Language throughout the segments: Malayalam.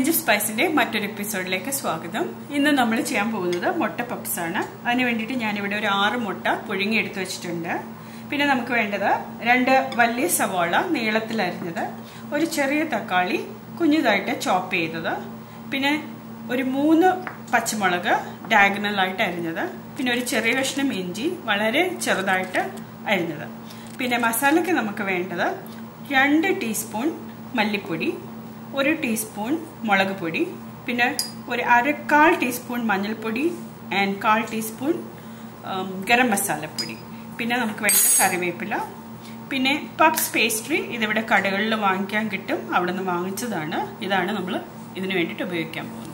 പിഞ്ച് സ്പൈസിന്റെ മറ്റൊരു എപ്പിസോഡിലേക്ക് സ്വാഗതം ഇന്ന് നമ്മൾ ചെയ്യാൻ പോകുന്നത് മുട്ട പപ്സ് ആണ് അതിന് വേണ്ടിയിട്ട് ഞാനിവിടെ ഒരു ആറ് മുട്ട പുഴുങ്ങി എടുത്തു വെച്ചിട്ടുണ്ട് പിന്നെ നമുക്ക് വേണ്ടത് രണ്ട് വലിയ സവാള നീളത്തിലരിഞ്ഞത് ഒരു ചെറിയ തക്കാളി കുഞ്ഞിതായിട്ട് ചോപ്പ് ചെയ്തത് പിന്നെ ഒരു മൂന്ന് പച്ചമുളക് ഡയഗണലായിട്ട് അരിഞ്ഞത് പിന്നെ ഒരു ചെറിയ കഷ്ണം ഇഞ്ചി വളരെ ചെറുതായിട്ട് അരിഞ്ഞത് പിന്നെ മസാലയ്ക്ക് നമുക്ക് വേണ്ടത് രണ്ട് ടീസ്പൂൺ മല്ലിപ്പൊടി ഒരു ടീസ്പൂൺ മുളക് പൊടി പിന്നെ ഒരു അരക്കാൽ ടീസ്പൂൺ മഞ്ഞൾപ്പൊടി ആൻഡ് കാൽ ടീസ്പൂൺ ഗരം മസാലപ്പൊടി പിന്നെ നമുക്ക് വേണ്ട കറിവേപ്പില പിന്നെ പപ്സ് പേസ്ട്രി ഇതിവിടെ കടകളിൽ വാങ്ങിക്കാൻ കിട്ടും അവിടെ നിന്ന് വാങ്ങിച്ചതാണ് ഇതാണ് നമ്മൾ ഇതിന് വേണ്ടിയിട്ട് ഉപയോഗിക്കാൻ പോകുന്നത്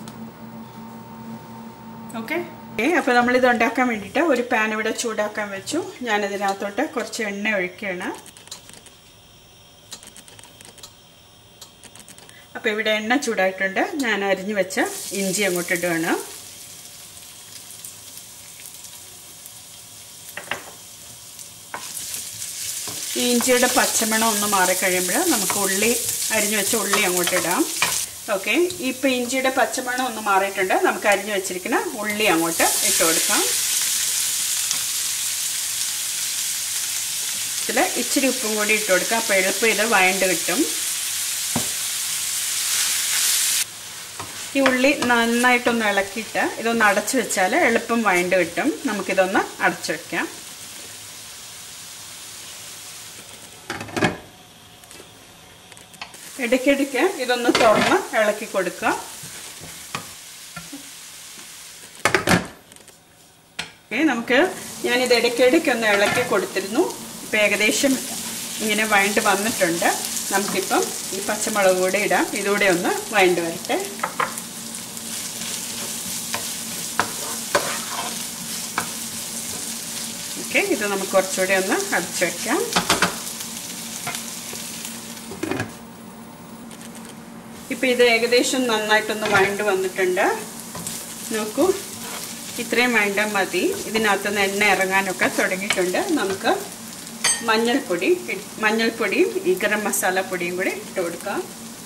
ഓക്കെ അപ്പോൾ നമ്മളിത് ഉണ്ടാക്കാൻ വേണ്ടിയിട്ട് ഒരു പാൻ ഇവിടെ ചൂടാക്കാൻ വെച്ചു ഞാനിതിനകത്തോട്ട് കുറച്ച് എണ്ണ ഒഴിക്കുകയാണ് അപ്പോൾ ഇവിടെ എണ്ണ ചൂടായിട്ടുണ്ട് ഞാൻ അരിഞ്ഞു വെച്ച ഇഞ്ചി അങ്ങോട്ട് ഇടുകയാണ് ഈ ഇഞ്ചിയുടെ പച്ചമണം ഒന്ന് മാറിക്കഴിയുമ്പോൾ നമുക്ക് ഉള്ളി അരിഞ്ഞു വെച്ച ഉള്ളി അങ്ങോട്ട് ഇടാം ഓക്കെ ഇപ്പോൾ ഇഞ്ചിയുടെ പച്ചമണം ഒന്ന് മാറിയിട്ടുണ്ട് നമുക്ക് അരിഞ്ഞു വെച്ചിരിക്കുന്ന ഉള്ളി അങ്ങോട്ട് ഇട്ട് കൊടുക്കാം ഇതിൽ ഇച്ചിരി ഉപ്പും കൂടി ഇട്ട് കൊടുക്കാം അപ്പോൾ എളുപ്പം ഇത് വയണ്ട് കിട്ടും ഈ ഉള്ളി നന്നായിട്ടൊന്ന് ഇളക്കിയിട്ട് ഇതൊന്ന് അടച്ചു വെച്ചാൽ എളുപ്പം വയണ്ട് കിട്ടും നമുക്കിതൊന്ന് അടച്ചു വെക്കാം ഇടയ്ക്കിടയ്ക്ക് ഇതൊന്ന് തുറന്ന് ഇളക്കി കൊടുക്കുക നമുക്ക് ഞാനിത് ഇടയ്ക്കിടയ്ക്ക് ഒന്ന് ഇളക്കി കൊടുത്തിരുന്നു ഇപ്പം ഏകദേശം ഇങ്ങനെ വഴണ്ട് വന്നിട്ടുണ്ട് നമുക്കിപ്പം ഈ പച്ചമുളക് കൂടെ ഇടാം ഇതുകൂടെ ഒന്ന് വഴണ്ട് വരട്ടെ ഓക്കെ ഇത് നമുക്ക് കുറച്ചുകൂടെ ഒന്ന് അടച്ചു വയ്ക്കാം ഇപ്പം ഇത് ഏകദേശം നന്നായിട്ടൊന്ന് വഴണ്ട് വന്നിട്ടുണ്ട് നോക്കൂ ഇത്രയും വേണ്ട മതി ഇതിനകത്തുനിന്ന് എണ്ണ ഇറങ്ങാനൊക്കെ തുടങ്ങിയിട്ടുണ്ട് നമുക്ക് മഞ്ഞൾപ്പൊടി മഞ്ഞൾപ്പൊടിയും ഈ ഗരം മസാല പൊടിയും കൂടി ഇട്ട് കൊടുക്കാം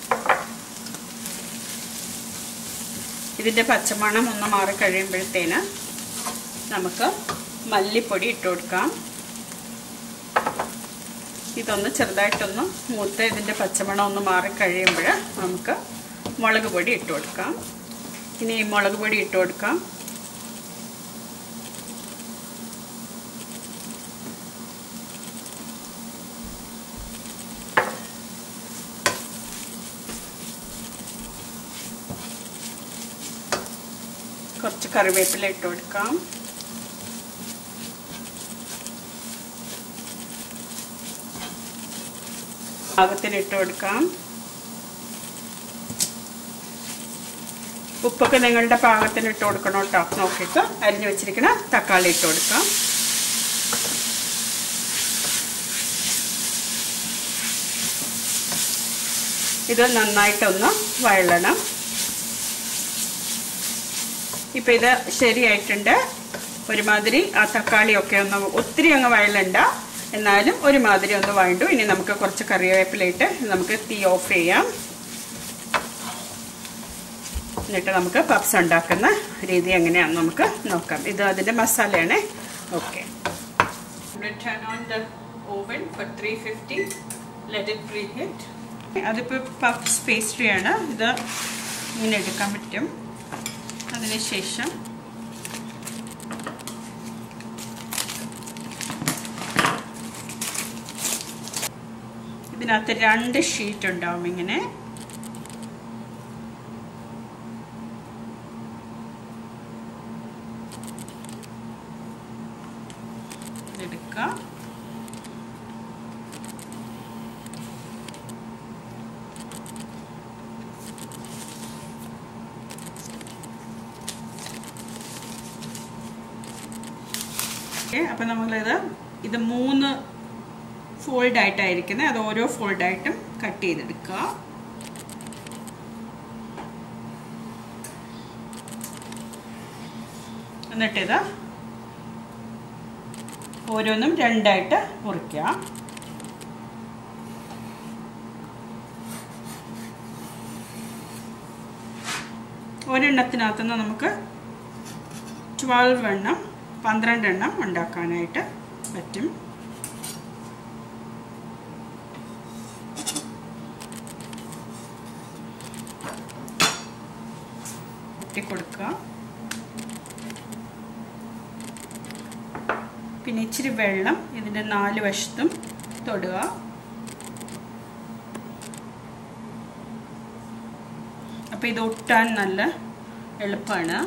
ഇതിൻ്റെ പച്ചമണം ഒന്ന് മാറി കഴിയുമ്പോഴത്തേന് നമുക്ക് മല്ലിപ്പൊടി ഇട്ട് കൊടുക്കാം ഇതൊന്ന് ചെറുതായിട്ടൊന്ന് മൂത്ത് ഇതിൻ്റെ പച്ചമണം ഒന്ന് മാറി കഴിയുമ്പോൾ നമുക്ക് മുളക് പൊടി ഇട്ട് കൊടുക്കാം ഇനി മുളക് പൊടി ഇട്ട് കൊടുക്കാം കുറച്ച് കറിവേപ്പില ഇട്ട് കൊടുക്കാം പാകത്തിന് ഇട്ട് കൊടുക്കാം ഉപ്പൊക്കെ നിങ്ങളുടെ പാകത്തിന് ഇട്ട് കൊടുക്കണം കേട്ടോ നോക്കിയിട്ട് അരിഞ്ഞു വെച്ചിരിക്കുന്ന തക്കാളി ഇട്ട് കൊടുക്കാം ഇത് നന്നായിട്ടൊന്ന് വഴളണം ഇപ്പം ഇത് ശരിയായിട്ടുണ്ട് ഒരുമാതിരി ആ തക്കാളിയൊക്കെ ഒന്ന് ഒത്തിരി അങ്ങ് വഴലണ്ട എന്നാലും ഒരുമാതിരി ഒന്ന് വഴണ്ടു ഇനി നമുക്ക് കുറച്ച് കറിവേപ്പിലയിട്ട് നമുക്ക് തീ ഓഫ് ചെയ്യാം എന്നിട്ട് നമുക്ക് പപ്സ് ഉണ്ടാക്കുന്ന രീതി എങ്ങനെയാണെന്ന് നമുക്ക് നോക്കാം ഇത് അതിൻ്റെ മസാലയാണ് okay turn on the oven for three fifty let it preheat അതിപ്പോൾ പപ്സ് പേസ്ട്രിയാണ് ഇത് ഇങ്ങനെ എടുക്കാൻ പറ്റും അതിനുശേഷം ഇതിനകത്ത് രണ്ട് ഷീറ്റ് ഉണ്ടാവും ഇങ്ങനെ എടുക്കുക അപ്പം നമ്മളിത് ഇത് മൂന്ന് ഫോൾഡ് ആയിട്ടായിരിക്കുന്നത് അത് ഓരോ ഫോൾഡായിട്ടും കട്ട് ചെയ്തെടുക്കുക എന്നിട്ടിത് ഓരോന്നും രണ്ടായിട്ട് മുറിക്കുക ഒരെണ്ണത്തിനകത്തുനിന്ന് നമുക്ക് ട്വൽവ് എണ്ണം പന്ത്രണ്ട് എണ്ണം ഉണ്ടാക്കാനായിട്ട് പറ്റും കൊടുക്കുക പിന്നെ ഇച്ചിരി വെള്ളം ഇതിൻ്റെ നാല് വശത്തും തൊടുക അപ്പോൾ ഇത് ഒട്ടാൻ നല്ല എളുപ്പമാണ്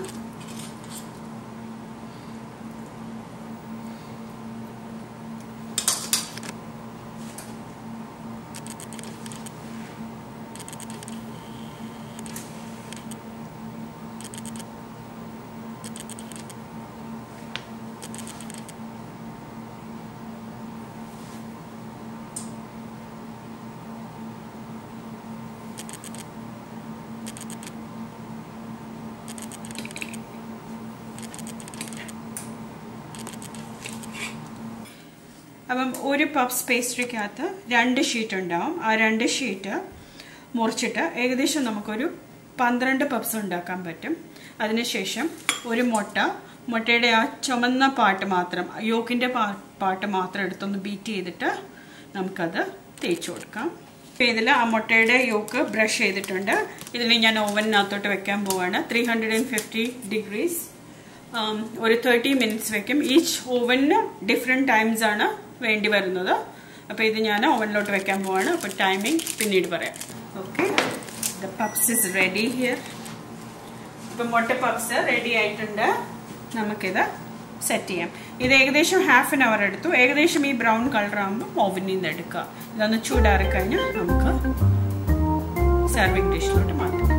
അപ്പം ഒരു പപ്സ് പേസ്ട്രിക്കകത്ത് രണ്ട് ഷീറ്റ് ഉണ്ടാവും ആ രണ്ട് ഷീറ്റ് മുറിച്ചിട്ട് ഏകദേശം നമുക്കൊരു പന്ത്രണ്ട് പപ്സ് ഉണ്ടാക്കാൻ പറ്റും അതിനുശേഷം ഒരു മുട്ട മുട്ടയുടെ ആ ചുമന്ന പാട്ട് മാത്രം യോക്കിൻ്റെ പാട്ട് മാത്രം എടുത്തൊന്ന് ബീറ്റ് ചെയ്തിട്ട് നമുക്കത് തേച്ച് കൊടുക്കാം അപ്പോൾ ഇതിൽ ആ മുട്ടയുടെ യോക്ക് ബ്രഷ് ചെയ്തിട്ടുണ്ട് ഇതിൽ ഞാൻ ഓവനിനകത്തോട്ട് വെക്കാൻ പോവാണ് three hundred and fifty degrees ഒരു തേർട്ടി മിനിറ്റ്സ് വെക്കും ഈച്ച് ഓവനിന് ഡിഫറെൻറ്റ് ടൈംസ് ആണ് വേണ്ടി വരുന്നത് അപ്പോൾ ഇത് ഞാൻ ഓവനിലോട്ട് വെക്കാൻ പോവാണ് അപ്പോൾ ടൈമിംഗ് പിന്നീട് പറയാം okay the puffs is ready here ഇപ്പം മുട്ട പപ്സ് റെഡി ആയിട്ടുണ്ട് നമുക്കിത് സെറ്റ് ചെയ്യാം ഇത് ഏകദേശം ഹാഫ് ആൻ അവർ എടുത്തു ഏകദേശം ഈ ബ്രൗൺ കളർ ആകുമ്പോൾ ഓവനിൽ നിന്ന് എടുക്കുക ഇതൊന്ന് ചൂടാറി കഴിഞ്ഞാൽ നമുക്ക് സെർവിങ് ഡിഷിലോട്ട് മാറ്റാം